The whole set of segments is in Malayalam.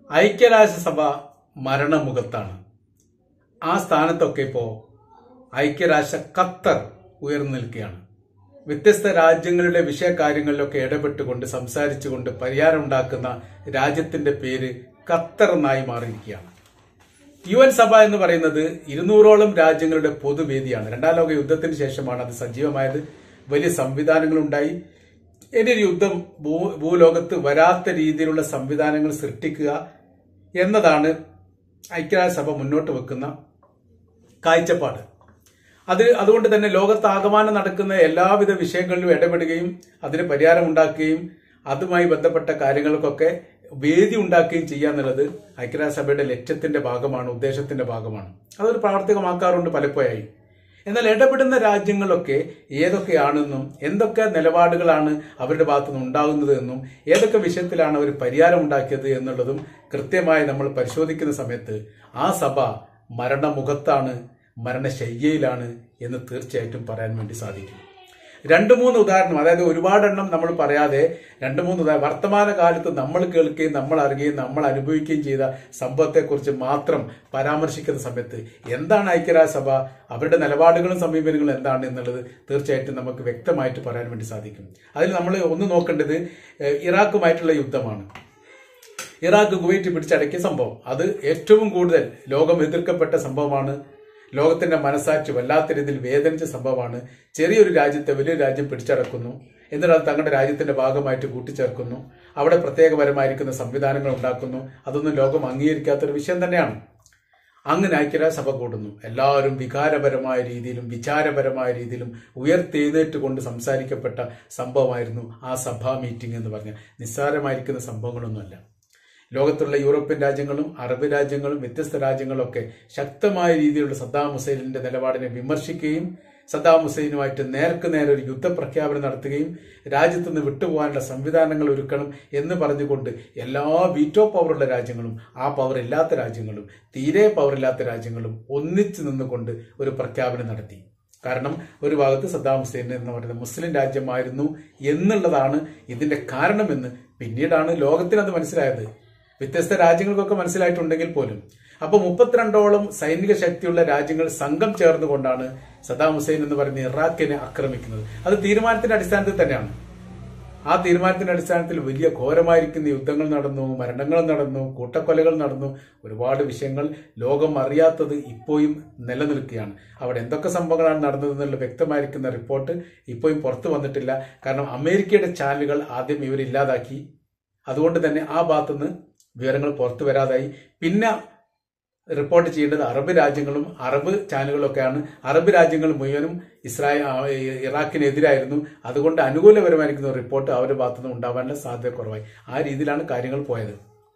ഐക്യരാഷ്ട്രസഭ മരണമുഖത്താണ് ആ സ്ഥാനത്തൊക്കെ ഇപ്പോൾ ഐക്യരാഷ്ട്ര ഖത്തർ ഉയർന്നു നിൽക്കുകയാണ് വ്യത്യസ്ത രാജ്യങ്ങളുടെ വിഷയകാര്യങ്ങളിലൊക്കെ ഇടപെട്ടുകൊണ്ട് സംസാരിച്ചുകൊണ്ട് പരിഹാരം ഉണ്ടാക്കുന്ന രാജ്യത്തിന്റെ പേര് ഖത്തർ എന്നായി മാറിയിരിക്കുകയാണ് യു എൻ സഭ എന്ന് പറയുന്നത് ഇരുന്നൂറോളം രാജ്യങ്ങളുടെ പൊതുവേദിയാണ് രണ്ടാം ലോക യുദ്ധത്തിന് ശേഷമാണ് അത് സജീവമായത് വലിയ സംവിധാനങ്ങളുണ്ടായി ഇനി ഒരു യുദ്ധം ഭൂ ഭൂലോകത്ത് വരാത്ത രീതിയിലുള്ള സംവിധാനങ്ങൾ സൃഷ്ടിക്കുക എന്നതാണ് ഐക്യരാഷ്ട്രസഭ മുന്നോട്ട് വെക്കുന്ന കാഴ്ചപ്പാട് അത് അതുകൊണ്ട് തന്നെ ലോകത്താകമാനം നടക്കുന്ന എല്ലാവിധ വിഷയങ്ങളിലും ഇടപെടുകയും അതിന് പരിഹാരം ഉണ്ടാക്കുകയും അതുമായി ബന്ധപ്പെട്ട കാര്യങ്ങൾക്കൊക്കെ വേദി ഉണ്ടാക്കുകയും ചെയ്യുക എന്നുള്ളത് ഐക്യരാഷ്ട്രസഭയുടെ ലക്ഷ്യത്തിന്റെ ഭാഗമാണ് ഉദ്ദേശത്തിന്റെ ഭാഗമാണ് അതൊരു പ്രാവർത്തികമാക്കാറുണ്ട് പലപ്പോഴായി എന്നാൽ ഇടപെടുന്ന രാജ്യങ്ങളൊക്കെ ഏതൊക്കെയാണെന്നും എന്തൊക്കെ നിലപാടുകളാണ് അവരുടെ ഭാഗത്തു നിന്ന് ഉണ്ടാകുന്നത് എന്നും ഏതൊക്കെ വിഷയത്തിലാണ് അവർ പരിഹാരം ഉണ്ടാക്കിയത് എന്നുള്ളതും കൃത്യമായി നമ്മൾ പരിശോധിക്കുന്ന സമയത്ത് ആ സഭ മരണമുഖത്താണ് മരണശയ്യയിലാണ് എന്ന് തീർച്ചയായിട്ടും പറയാൻ വേണ്ടി സാധിക്കും രണ്ട് മൂന്ന് ഉദാഹരണം അതായത് ഒരുപാടെണ്ണം നമ്മൾ പറയാതെ രണ്ട് മൂന്ന് ഉദാഹരണം വർത്തമാന കാലത്ത് നമ്മൾ കേൾക്കുകയും നമ്മൾ അറിയുകയും നമ്മൾ അനുഭവിക്കുകയും ചെയ്ത സംഭവത്തെക്കുറിച്ച് മാത്രം പരാമർശിക്കുന്ന സമയത്ത് എന്താണ് ഐക്യരാഷ്ട്രസഭ അവരുടെ നിലപാടുകളും സമീപനങ്ങളും എന്താണ് എന്നുള്ളത് തീർച്ചയായിട്ടും നമുക്ക് വ്യക്തമായിട്ട് പറയാൻ വേണ്ടി സാധിക്കും അതിൽ നമ്മൾ ഒന്ന് നോക്കേണ്ടത് ഏഹ്, ഇറാഖുമായിട്ടുള്ള യുദ്ധമാണ് ഇറാഖ് കുവൈറ്റ് പിടിച്ചടക്കിയ സംഭവം അത് ഏറ്റവും കൂടുതൽ ലോകം എതിർക്കപ്പെട്ട സംഭവമാണ് ലോകത്തിന്റെ മനസാക്ഷി വല്ലാത്ത രീതിയിൽ വേദനിച്ച സംഭവമാണ് ചെറിയൊരു രാജ്യത്തെ വലിയൊരു രാജ്യം പിടിച്ചടക്കുന്നു എന്നിട്ട് അത് തങ്ങളുടെ രാജ്യത്തിന്റെ ഭാഗമായിട്ട് കൂട്ടിച്ചേർക്കുന്നു അവിടെ പ്രത്യേകപരമായിരിക്കുന്ന സംവിധാനങ്ങൾ ഉണ്ടാക്കുന്നു അതൊന്നും ലോകം അംഗീകരിക്കാത്തൊരു വിഷയം തന്നെയാണ് അങ്ങനെ ഐക്യരാഷ്ട്രസഭ കൂടുന്നു എല്ലാവരും വികാരപരമായ രീതിയിലും വിചാരപരമായ രീതിയിലും ഉയർത്തെഴുന്നേറ്റ് കൊണ്ട് സംസാരിക്കപ്പെട്ട സംഭവമായിരുന്നു ആ സഭാ മീറ്റിംഗ് എന്ന് പറഞ്ഞ നിസ്സാരമായിരിക്കുന്ന സംഭവങ്ങളൊന്നുമല്ല ലോകത്തുള്ള യൂറോപ്യൻ രാജ്യങ്ങളും അറബ് രാജ്യങ്ങളും വ്യത്യസ്ത രാജ്യങ്ങളൊക്കെ ശക്തമായ രീതിയിലുള്ള സദ്ദാം ഹുസൈനിന്റെ നിലപാടിനെ വിമർശിക്കുകയും സദ്ദാം ഹുസൈനുമായിട്ട് നേർക്ക് നേരെ ഒരു യുദ്ധപ്രഖ്യാപനം നടത്തുകയും രാജ്യത്ത് നിന്ന് വിട്ടുപോകാനുള്ള സംവിധാനങ്ങൾ ഒരുക്കണം എന്ന് പറഞ്ഞുകൊണ്ട് എല്ലാ വീറ്റോ പവറുള്ള രാജ്യങ്ങളും ആ പവർ ഇല്ലാത്ത രാജ്യങ്ങളും തീരെ പവറില്ലാത്ത രാജ്യങ്ങളും ഒന്നിച്ചു നിന്നുകൊണ്ട് ഒരു പ്രഖ്യാപനം നടത്തി കാരണം ഒരു ഭാഗത്ത് സദ്ദാം ഹുസൈൻ എന്ന് പറയുന്ന മുസ്ലിം രാജ്യമായിരുന്നു എന്നുള്ളതാണ് ഇതിന്റെ കാരണമെന്ന് പിന്നീടാണ് ലോകത്തിന് അത് മനസ്സിലായത് വ്യത്യസ്ത രാജ്യങ്ങൾക്കൊക്കെ മനസ്സിലായിട്ടുണ്ടെങ്കിൽ പോലും അപ്പൊ മുപ്പത്തിരണ്ടോളം സൈനിക ശക്തിയുള്ള രാജ്യങ്ങൾ സംഘം ചേർന്നുകൊണ്ടാണ് സദ്ദാം ഹുസൈൻ എന്ന് പറയുന്ന ഇറാഖിനെ ആക്രമിക്കുന്നത് അത് തീരുമാനത്തിന്റെ അടിസ്ഥാനത്തിൽ തന്നെയാണ് ആ തീരുമാനത്തിന്റെ അടിസ്ഥാനത്തിൽ വലിയ ഘോരമായിരിക്കുന്ന യുദ്ധങ്ങൾ നടന്നു മരണങ്ങൾ നടന്നു കൂട്ടക്കൊലകൾ നടന്നു ഒരുപാട് വിഷയങ്ങൾ ലോകം അറിയാത്തത് ഇപ്പോഴും നിലനിൽക്കുകയാണ് അവിടെ എന്തൊക്കെ സംഭവങ്ങളാണ് നടന്നതെന്നുള്ള വ്യക്തമായിരിക്കുന്ന റിപ്പോർട്ട് ഇപ്പോഴും പുറത്തു വന്നിട്ടില്ല കാരണം അമേരിക്കയുടെ ചാനലുകൾ ആദ്യം ഇവർ ഇല്ലാതാക്കി അതുകൊണ്ട് തന്നെ ആ ഭാഗത്തുനിന്ന് വിവരങ്ങൾ പുറത്തു വരാതായി പിന്നെ റിപ്പോർട്ട് ചെയ്യേണ്ടത് അറബ് രാജ്യങ്ങളും അറബ് ചാനലുകളൊക്കെയാണ് അറബ് രാജ്യങ്ങൾ മുഴുവനും ഇസ്രായേൽ ആ, ഇറാഖിനെതിരായിരുന്നു അതുകൊണ്ട് അനുകൂലപരമായിരിക്കുന്ന ഒരു റിപ്പോർട്ട് അവരുടെ ഭാഗത്തുനിന്ന് ഉണ്ടാവാനുള്ള സാധ്യത കുറവായി ആ രീതിയിലാണ് കാര്യങ്ങൾ പോയത്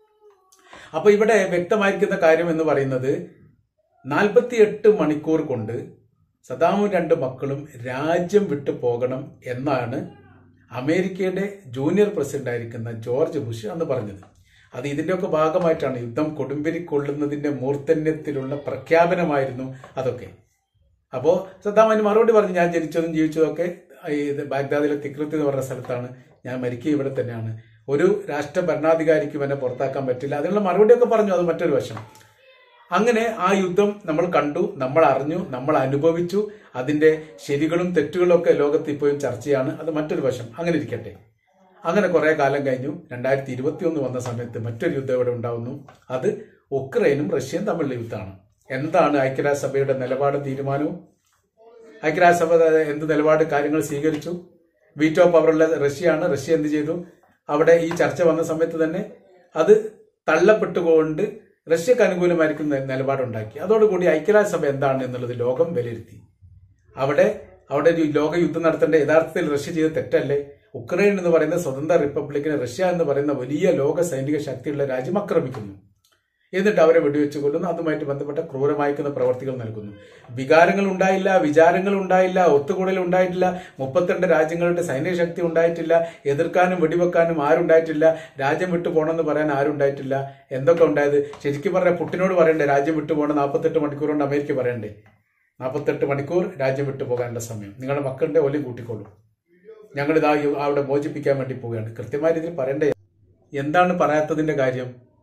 അപ്പൊ ഇവിടെ വ്യക്തമായിരിക്കുന്ന കാര്യം എന്ന് പറയുന്നത് നാൽപ്പത്തിയെട്ട് മണിക്കൂർ കൊണ്ട് സദാമും രണ്ട് മക്കളും രാജ്യം വിട്ടു പോകണം എന്നാണ് അമേരിക്കയുടെ ജൂനിയർ പ്രസിഡന്റ് ആയിരിക്കുന്ന ജോർജ് ബുഷ് അന്ന് പറഞ്ഞത് അത് ഇതിന്റെയൊക്കെ ഭാഗമായിട്ടാണ് യുദ്ധം കൊടുമ്പിരിക്കൊള്ളുന്നതിന്റെ മൂർധന്യത്തിലുള്ള പ്രഖ്യാപനമായിരുന്നു അതൊക്കെ അപ്പോ സദ്ദാം അതിന് മറുപടി പറഞ്ഞു ഞാൻ ജനിച്ചതും ജീവിച്ചതും ഒക്കെ ഈ ഇത് ബാഗ്ദാദിലെ തിക്രത്ത് എന്ന് പറഞ്ഞ സ്ഥലത്താണ് ഞാൻ മരിക്കുക ഇവിടെ തന്നെയാണ് ഒരു രാഷ്ട്ര ഭരണാധികാരിക്കും എന്നെ പുറത്താക്കാൻ പറ്റില്ല അതിനുള്ള മറുപടിയൊക്കെ പറഞ്ഞു അത് മറ്റൊരു വശം അങ്ങനെ ആ യുദ്ധം നമ്മൾ കണ്ടു നമ്മൾ അറിഞ്ഞു നമ്മൾ അനുഭവിച്ചു അതിന്റെ ശരികളും തെറ്റുകളും ഒക്കെ ലോകത്ത് ഇപ്പോഴും ചർച്ചയാണ് അത് മറ്റൊരു വശം അങ്ങനെ ഇരിക്കട്ടെ അങ്ങനെ കുറെ കാലം കഴിഞ്ഞു രണ്ടായിരത്തി ഇരുപത്തി ഒന്ന് വന്ന സമയത്ത് മറ്റൊരു യുദ്ധം ഇവിടെ ഉണ്ടാവുന്നു അത് ഉക്രൈനും റഷ്യയും തമ്മിലുള്ള യുദ്ധമാണ് എന്താണ് ഐക്യരാഷ്ട്രസഭയുടെ നിലപാട് തീരുമാനവും ഐക്യരാഷ്ട്രസഭ എന്ത് നിലപാട് കാര്യങ്ങൾ സ്വീകരിച്ചു വീറ്റോ പവറുള്ള റഷ്യയാണ് റഷ്യ എന്ത് ചെയ്തു അവിടെ ഈ ചർച്ച വന്ന സമയത്ത് തന്നെ അത് തള്ളപ്പെട്ടുകൊണ്ട് റഷ്യക്ക് അനുകൂലമായിരിക്കുന്ന നിലപാടുണ്ടാക്കി അതോടുകൂടി ഐക്യരാഷ്ട്രസഭ എന്താണ് എന്നുള്ളത് ലോകം വിലയിരുത്തി അവിടെ അവിടെ ഒരു ലോക യുദ്ധം നടത്തേണ്ട യഥാർത്ഥത്തിൽ റഷ്യ ചെയ്ത തെറ്റല്ലേ ഉക്രൈൻ എന്ന് പറയുന്ന സ്വതന്ത്ര റിപ്പബ്ലിക്കിനെ റഷ്യ എന്ന് പറയുന്ന വലിയ ലോക സൈനിക ശക്തിയുള്ള രാജ്യം ആക്രമിക്കുന്നു എന്നിട്ട് അവരെ വെടിവെച്ച് കൊല്ലുന്നു അതുമായിട്ട് ബന്ധപ്പെട്ട ക്രൂരമായിരിക്കുന്ന പ്രവർത്തികൾ നൽകുന്നു വികാരങ്ങൾ ഉണ്ടായില്ല വിചാരങ്ങൾ ഉണ്ടായില്ല ഒത്തുകൂടൽ ഉണ്ടായിട്ടില്ല മുപ്പത്തിരണ്ട് രാജ്യങ്ങളുടെ സൈനിക ശക്തി ഉണ്ടായിട്ടില്ല എതിർക്കാനും വെടിവെക്കാനും ആരുണ്ടായിട്ടില്ല രാജ്യം വിട്ടു പോകണമെന്ന് പറയാൻ ആരുണ്ടായിട്ടില്ല എന്തൊക്കെ ഉണ്ടായത് ശരിക്കും പറഞ്ഞാൽ പുട്ടിനോട് പറയണ്ടേ രാജ്യം വിട്ടു പോകണം നാൽപ്പത്തെട്ട് മണിക്കൂർ കൊണ്ട് അമേരിക്ക പറയണ്ടേ നാൽപ്പത്തെട്ട് മണിക്കൂർ രാജ്യം വിട്ടു പോകാനുള്ള സമയം നിങ്ങളുടെ മക്കളുടെ ഒലിയും കൂട്ടിക്കോളൂ ഞങ്ങൾ ഇതാ അവിടെ മോചിപ്പിക്കാൻ വേണ്ടി പോവുകയാണ് കൃത്യമായ രീതിയിൽ പറയണ്ടേ എന്താണ് പറയാത്തതിന്റെ കാര്യം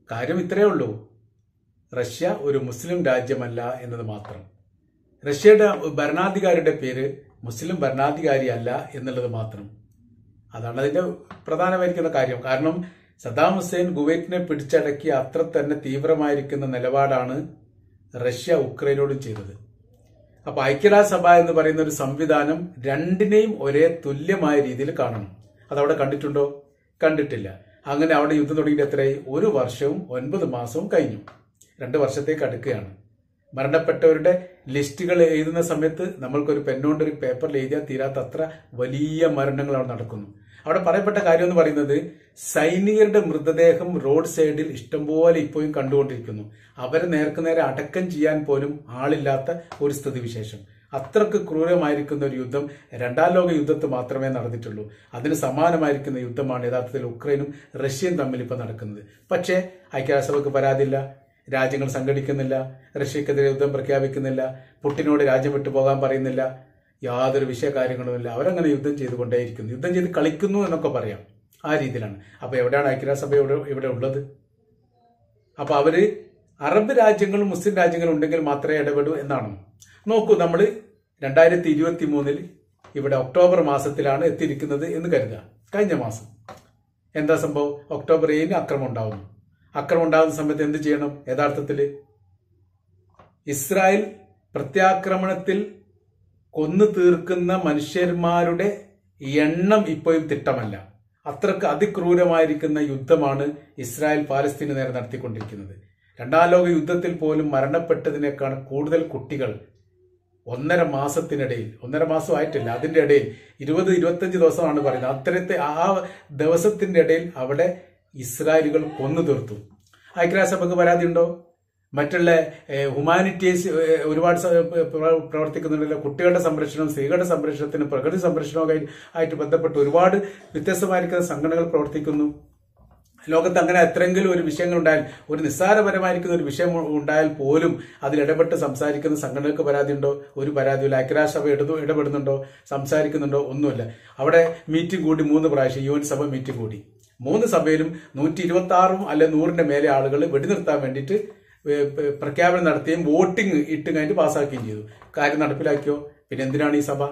കാര്യം ഇത്രയേ ഉള്ളൂ റഷ്യ ഒരു മുസ്ലിം രാജ്യമല്ല എന്നത് മാത്രം റഷ്യയുടെ ഭരണാധികാരിയുടെ പേര് മുസ്ലിം ഭരണാധികാരി അല്ല എന്നുള്ളത് മാത്രം അതാണ് അതിന്റെ പ്രധാനമായിരിക്കുന്ന കാര്യം കാരണം സദാം ഹുസൈൻ കുവൈറ്റിനെ പിടിച്ചടക്കിയ അത്ര തന്നെ തീവ്രമായിരിക്കുന്ന നിലപാടാണ് റഷ്യ ഉക്രൈനോടും ചെയ്തത് അപ്പൊ ഐക്യരാഷ്ട്രസഭ എന്ന് പറയുന്ന ഒരു സംവിധാനം രണ്ടിനെയും ഒരേ തുല്യമായ രീതിയിൽ കാണണം അതവിടെ കണ്ടിട്ടുണ്ടോ കണ്ടിട്ടില്ല അങ്ങനെ അവിടെ യുദ്ധം തുടങ്ങിയിട്ട് എത്രയായി ഒരു വർഷവും ഒൻപത് മാസവും കഴിഞ്ഞു രണ്ട് വർഷത്തേക്ക് അടുക്കുകയാണ് മരണപ്പെട്ടവരുടെ ലിസ്റ്റുകൾ എഴുതുന്ന സമയത്ത് നമ്മൾക്കൊരു പെണ്ണുകൊണ്ട് ഒരു പേപ്പറിൽ എഴുതിയാൽ തീരാത്ത അത്ര വലിയ മരണങ്ങൾ അവിടെ നടക്കുന്നു അവിടെ പറയപ്പെട്ട കാര്യം എന്ന് പറയുന്നത് സൈനികരുടെ മൃതദേഹം റോഡ് സൈഡിൽ ഇഷ്ടംപോലെ ഇപ്പോഴും കണ്ടുകൊണ്ടിരിക്കുന്നു അവരെ നേർക്കുനേരെ അടക്കം ചെയ്യാൻ പോലും ആളില്ലാത്ത ഒരു സ്ഥിതിവിശേഷം അത്രക്ക് ക്രൂരമായിരിക്കുന്ന ഒരു യുദ്ധം രണ്ടാം ലോക യുദ്ധത്ത് മാത്രമേ നടന്നിട്ടുള്ളൂ അതിന് സമാനമായിരിക്കുന്ന യുദ്ധമാണ് യഥാർത്ഥത്തിൽ ഉക്രൈനും റഷ്യയും തമ്മിൽ ഇപ്പൊ നടക്കുന്നത് പക്ഷേ ഐക്യരാഷ്ട്രസഭയ്ക്ക് പരാതിയില്ല രാജ്യങ്ങൾ സംഘടിക്കുന്നില്ല റഷ്യക്കെതിരെ യുദ്ധം പ്രഖ്യാപിക്കുന്നില്ല പുട്ടിനോട് രാജ്യം വിട്ടു പോകാൻ പറയുന്നില്ല യാതൊരു വിഷയകാര്യങ്ങളുമില്ല അവരങ്ങനെ യുദ്ധം ചെയ്തുകൊണ്ടേയിരിക്കുന്നു യുദ്ധം ചെയ്ത് കളിക്കുന്നു എന്നൊക്കെ പറയാം ആ രീതിയിലാണ് അപ്പൊ എവിടെയാണ് ഐക്യരാഷ്ട്രസഭ ഇവിടെ ഇവിടെ ഉള്ളത് അപ്പൊ അവര് അറബ് രാജ്യങ്ങളും മുസ്ലിം രാജ്യങ്ങളും ഉണ്ടെങ്കിൽ മാത്രമേ ഇടപെടൂ എന്നാണ് നോക്കൂ നമ്മൾ രണ്ടായിരത്തി ഇരുപത്തി മൂന്നിൽ ഇവിടെ ഒക്ടോബർ മാസത്തിലാണ് എത്തിയിരിക്കുന്നത് എന്ന് കരുതുക കഴിഞ്ഞ മാസം എന്താ സംഭവം ഒക്ടോബർ ഏഴിന് അക്രമം ഉണ്ടാവുന്നു അക്രമം ഉണ്ടാകുന്ന സമയത്ത് എന്ത് ചെയ്യണം യഥാർത്ഥത്തിൽ ഇസ്രായേൽ പ്രത്യാക്രമണത്തിൽ കൊന്നു തീർക്കുന്ന മനുഷ്യന്മാരുടെ എണ്ണം ഇപ്പോഴും തിട്ടമല്ല അത്രക്ക് അതിക്രൂരമായിരിക്കുന്ന യുദ്ധമാണ് ഇസ്രായേൽ പാലസ്തീന് നേരെ നടത്തിക്കൊണ്ടിരിക്കുന്നത് രണ്ടാം ലോക യുദ്ധത്തിൽ പോലും മരണപ്പെട്ടതിനേക്കാൾ കൂടുതൽ കുട്ടികൾ ഒന്നര മാസത്തിനിടയിൽ ഒന്നര മാസം ആയിട്ടില്ല അതിന്റെ ഇടയിൽ ഇരുപത് ഇരുപത്തഞ്ച് ദിവസമാണ് പറയുന്നത് അത്തരത്തെ ആ ദിവസത്തിന്റെ ഇടയിൽ അവിടെ ഇസ്രായേലുകൾ കൊന്നു തീർത്തു ഐക്യരാഷ്ട്രസഭയ്ക്ക് പരാതി ഉണ്ടോ മറ്റുള്ള ഹ്യൂമാനിറ്റീസ് ഒരുപാട് സ- പ്ര- പ്രവർത്തിക്കുന്നുണ്ടല്ലോ കുട്ടികളുടെ സംരക്ഷണം സ്ത്രീകളുടെ സംരക്ഷണത്തിന് പ്രകൃതി സംരക്ഷണമൊക്കെ ആയിട്ട് ബന്ധപ്പെട്ട് ഒരുപാട് വ്യത്യസ്തമായിരിക്കുന്ന സംഘടനകൾ പ്രവർത്തിക്കുന്നു ലോകത്ത് അങ്ങനെ എത്രയെങ്കിലും ഒരു വിഷയങ്ങൾ ഉണ്ടായാൽ ഒരു നിസ്സാരപരമായിരിക്കുന്ന ഒരു വിഷയം ഉണ്ടായാൽ പോലും അതിൽ ഇടപെട്ട് സംസാരിക്കുന്ന സംഘടനകൾക്ക് പരാതി ഉണ്ടോ ഒരു പരാതിയില്ല ഐക്യരാഷ്ട്രസഭ ഇടതു ഇടപെടുന്നുണ്ടോ സംസാരിക്കുന്നുണ്ടോ ഒന്നുമില്ല അവിടെ മീറ്റിംഗ് കൂടി മൂന്ന് പ്രാവശ്യം യു എൻ സഭ മീറ്റിംഗ് കൂടി മൂന്ന് സഭയിലും നൂറ്റി ഇരുപത്തി ആറും അല്ലെ നൂറിന്റെ മേലെ ആളുകൾ വെടിനിർത്താൻ വേണ്ടിയിട്ട് ഏ- പ- പ്രഖ്യാപനം നടത്തുകയും വോട്ടിംഗ് ഇട്ട് കഴിഞ്ഞിട്ട് പാസ്സാക്കുകയും ചെയ്തു കാര്യം നടപ്പിലാക്കിയോ പിന്നെ എന്തിനാണ് ഈ സഭ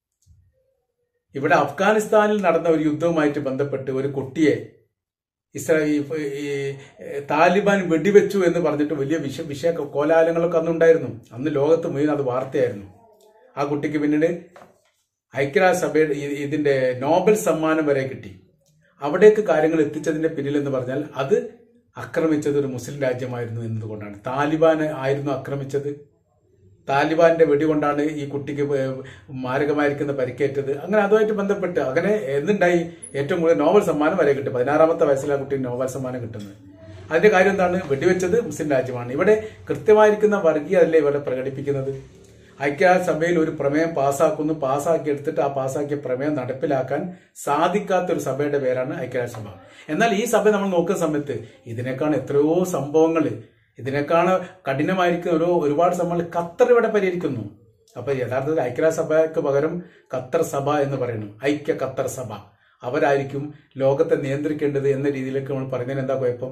ഇവിടെ അഫ്ഗാനിസ്ഥാനിൽ നടന്ന ഒരു യുദ്ധവുമായിട്ട് ബന്ധപ്പെട്ട് ഒരു കുട്ടിയെ ഇസ്രായേൽ ഈ താലിബാൻ വെടിവെച്ചു എന്ന് പറഞ്ഞിട്ട് വലിയ വിഷ വിഷയ കോലാഹലങ്ങളൊക്കെ അന്നുണ്ടായിരുന്നു അന്ന് ലോകത്ത് മുഴുവൻ അത് വാർത്തയായിരുന്നു ആ കുട്ടിക്ക് പിന്നീട് ഐക്യരാഷ്ട്രസഭയുടെ ഈ- ഇതിന്റെ നോബൽ സമ്മാനം വരെ കിട്ടി അവിടേക്ക് കാര്യങ്ങൾ എത്തിച്ചതിന്റെ പിന്നിൽ എന്ന് പറഞ്ഞാൽ അത് ആക്രമിച്ചത് ഒരു മുസ്ലിം രാജ്യമായിരുന്നു എന്നതുകൊണ്ടാണ് താലിബാൻ ആയിരുന്നു ആക്രമിച്ചത് താലിബാന്റെ വെടികൊണ്ടാണ് ഈ കുട്ടിക്ക് ഏ- മാരകമായിരിക്കുന്ന പരിക്കേറ്റത് അങ്ങനെ അതുമായിട്ട് ബന്ധപ്പെട്ട് അങ്ങനെ എന്തുണ്ടായി ഏറ്റവും കൂടുതൽ നോബൽ സമ്മാനം വരെ കിട്ടും പതിനാറാമത്തെ വയസ്സിലാണ് കുട്ടി നോബൽ സമ്മാനം കിട്ടുന്നത് അതിന്റെ കാര്യം എന്താണ് വെടിവെച്ചത് മുസ്ലിം രാജ്യമാണ് ഇവിടെ കൃത്യമായിരിക്കുന്ന വർഗീയതല്ലേ ഇവിടെ പ്രകടിപ്പിക്കുന്നത് ഐക്യരാഷ്ട്രസഭയിൽ ഒരു പ്രമേയം പാസ്സാക്കുന്നു പാസ്സാക്കി എടുത്തിട്ട് ആ പാസ്സാക്കിയ പ്രമേയം നടപ്പിലാക്കാൻ സാധിക്കാത്ത ഒരു സഭയുടെ പേരാണ് ഐക്യരാഷ്ട്രസഭ എന്നാൽ ഈ സഭ നമ്മൾ നോക്കുന്ന സമയത്ത് ഇതിനേക്കാൾ എത്രയോ സംഭവങ്ങൾ ഇതിനേക്കാൾ കഠിനമായിരിക്കുന്ന ഒരു ഒരുപാട് സംഭവങ്ങൾ ഖത്തർ ഇവിടെ പരിഹരിക്കുന്നു അപ്പൊ യഥാർത്ഥത്തിൽ ഐക്യരാഷ്ട്രസഭയ്ക്ക് പകരം ഖത്തർ സഭ എന്ന് പറയുന്നു ഐക്യ ഖത്തർ സഭ അവരായിരിക്കും ലോകത്തെ നിയന്ത്രിക്കേണ്ടത് എന്ന രീതിയിലേക്ക് നമ്മൾ പറയുന്നതിന് എന്താ കുഴപ്പം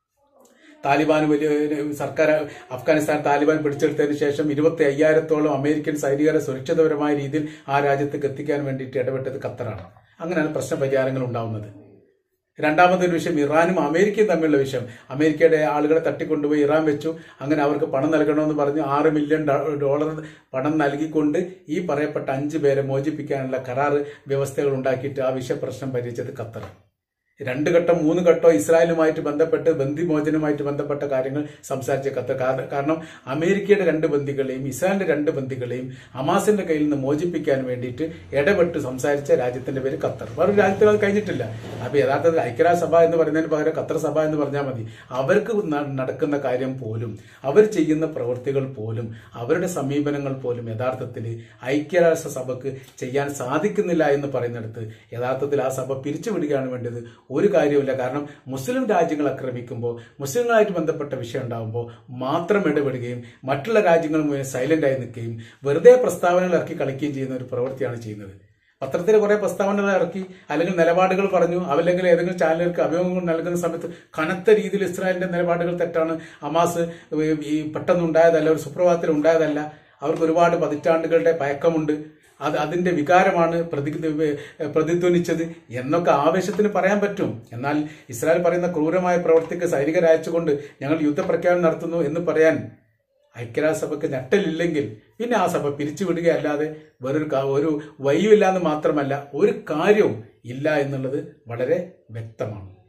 താലിബാൻ വലിയ സർക്കാർ അഫ്ഗാനിസ്ഥാൻ താലിബാൻ പിടിച്ചെടുത്തതിന് ശേഷം ഇരുപത്തി അയ്യായിരത്തോളം അമേരിക്കൻ സൈനികരെ സുരക്ഷിതപരമായ രീതിയിൽ ആ രാജ്യത്തേക്ക് എത്തിക്കാൻ വേണ്ടിയിട്ട് ഇടപെട്ടത് ഖത്തറാണ് അങ്ങനെയാണ് പ്രശ്ന പരിഹാരങ്ങൾ ഉണ്ടാവുന്നത് രണ്ടാമതൊരു വിഷയം ഇറാനും അമേരിക്കയും തമ്മിലുള്ള വിഷയം അമേരിക്കയുടെ ആളുകളെ തട്ടിക്കൊണ്ടുപോയി ഇറാൻ വെച്ചു അങ്ങനെ അവർക്ക് പണം നൽകണമെന്ന് പറഞ്ഞ് ആറ് മില്യൺ ഡോ- ഡോളർ പണം നൽകിക്കൊണ്ട് ഈ പറയപ്പെട്ട അഞ്ച് പേരെ മോചിപ്പിക്കാനുള്ള കരാർ വ്യവസ്ഥകൾ ഉണ്ടാക്കിയിട്ട് ആ വിഷയപ്രശ്നം പരിഹരിച്ചത് ഖത്തർ രണ്ട് ഘട്ടം മൂന്ന് ഘട്ടം ഇസ്രായേലുമായിട്ട് ബന്ധപ്പെട്ട് ബന്ദിമോചനവുമായിട്ട് ബന്ധപ്പെട്ട കാര്യങ്ങൾ സംസാരിച്ച ഖത്തർ കാര- കാരണം അമേരിക്കയുടെ രണ്ട് ബന്ദികളെയും ഇസ്രായേലിന്റെ രണ്ട് ബന്ദികളെയും ഹമാസിന്റെ കയ്യിൽ നിന്ന് മോചിപ്പിക്കാൻ വേണ്ടിയിട്ട് ഇടപെട്ട് സംസാരിച്ച രാജ്യത്തിന്റെ പേര് ഖത്തർ വേറൊരു രാജ്യത്തിൽ അത് കഴിഞ്ഞിട്ടില്ല അപ്പൊ യഥാർത്ഥത്തിൽ ഐക്യരാഷ്ട്രസഭ എന്ന് പറയുന്നതിന് പകരം ഖത്തർ സഭ എന്ന് പറഞ്ഞാൽ മതി അവർക്ക് ന- നടക്കുന്ന കാര്യം പോലും അവർ ചെയ്യുന്ന പ്രവൃത്തികൾ പോലും അവരുടെ സമീപനങ്ങൾ പോലും യഥാർത്ഥത്തിൽ ഐക്യരാഷ്ട്ര സഭക്ക് ചെയ്യാൻ സാധിക്കുന്നില്ല എന്ന് പറയുന്നിടത്ത് യഥാർത്ഥത്തിൽ ആ സഭ പിരിച്ചുവിടുകയാണ് വേണ്ടത് ഒരു കാര്യമില്ല കാരണം മുസ്ലിം രാജ്യങ്ങൾ ആക്രമിക്കുമ്പോൾ മുസ്ലിങ്ങളായിട്ട് ബന്ധപ്പെട്ട വിഷയം ഉണ്ടാകുമ്പോൾ മാത്രം ഇടപെടുകയും മറ്റുള്ള രാജ്യങ്ങൾ മുഴുവൻ സൈലന്റ് ആയി നിൽക്കുകയും വെറുതെ പ്രസ്താവനകൾ ഇറക്കി കളിക്കുകയും ചെയ്യുന്ന ഒരു പ്രവൃത്തിയാണ് ചെയ്യുന്നത് പത്രത്തിൽ കുറെ പ്രസ്താവനകൾ ഇറക്കി അല്ലെങ്കിൽ നിലപാടുകൾ പറഞ്ഞു അല്ലെങ്കിൽ ഏതെങ്കിലും ചാനലുകൾക്ക് അഭിമുഖങ്ങൾ നൽകുന്ന സമയത്ത് കനത്ത രീതിയിൽ ഇസ്രായേലിന്റെ നിലപാടുകൾ തെറ്റാണ് ഹമാസ് ഈ പെട്ടെന്നുണ്ടായതല്ല ഒരു സുപ്രഭാതത്തിൽ ഉണ്ടായതല്ല അവർക്ക് ഒരുപാട് പതിറ്റാണ്ടുകളുടെ പഴക്കമുണ്ട് അത് അതിന്റെ വികാരമാണ് പ്രതി പ്രതിധ്വനിച്ചത് എന്നൊക്കെ ആവേശത്തിന് പറയാൻ പറ്റും എന്നാൽ ഇസ്രായേൽ പറയുന്ന ക്രൂരമായ പ്രവർത്തിക്ക് സൈനികരെ അയച്ചുകൊണ്ട് ഞങ്ങൾ യുദ്ധപ്രഖ്യാപനം നടത്തുന്നു എന്ന് പറയാൻ ഐക്യരാഷ്ട്രസഭയ്ക്ക് ഞെട്ടലില്ലെങ്കിൽ പിന്നെ ആ സഭ പിരിച്ചുവിടുകയല്ലാതെ വേറൊരു കാ- ഒരു വഴിയുമില്ല എന്ന് മാത്രമല്ല ഒരു കാര്യവും ഇല്ല എന്നുള്ളത് വളരെ വ്യക്തമാണ്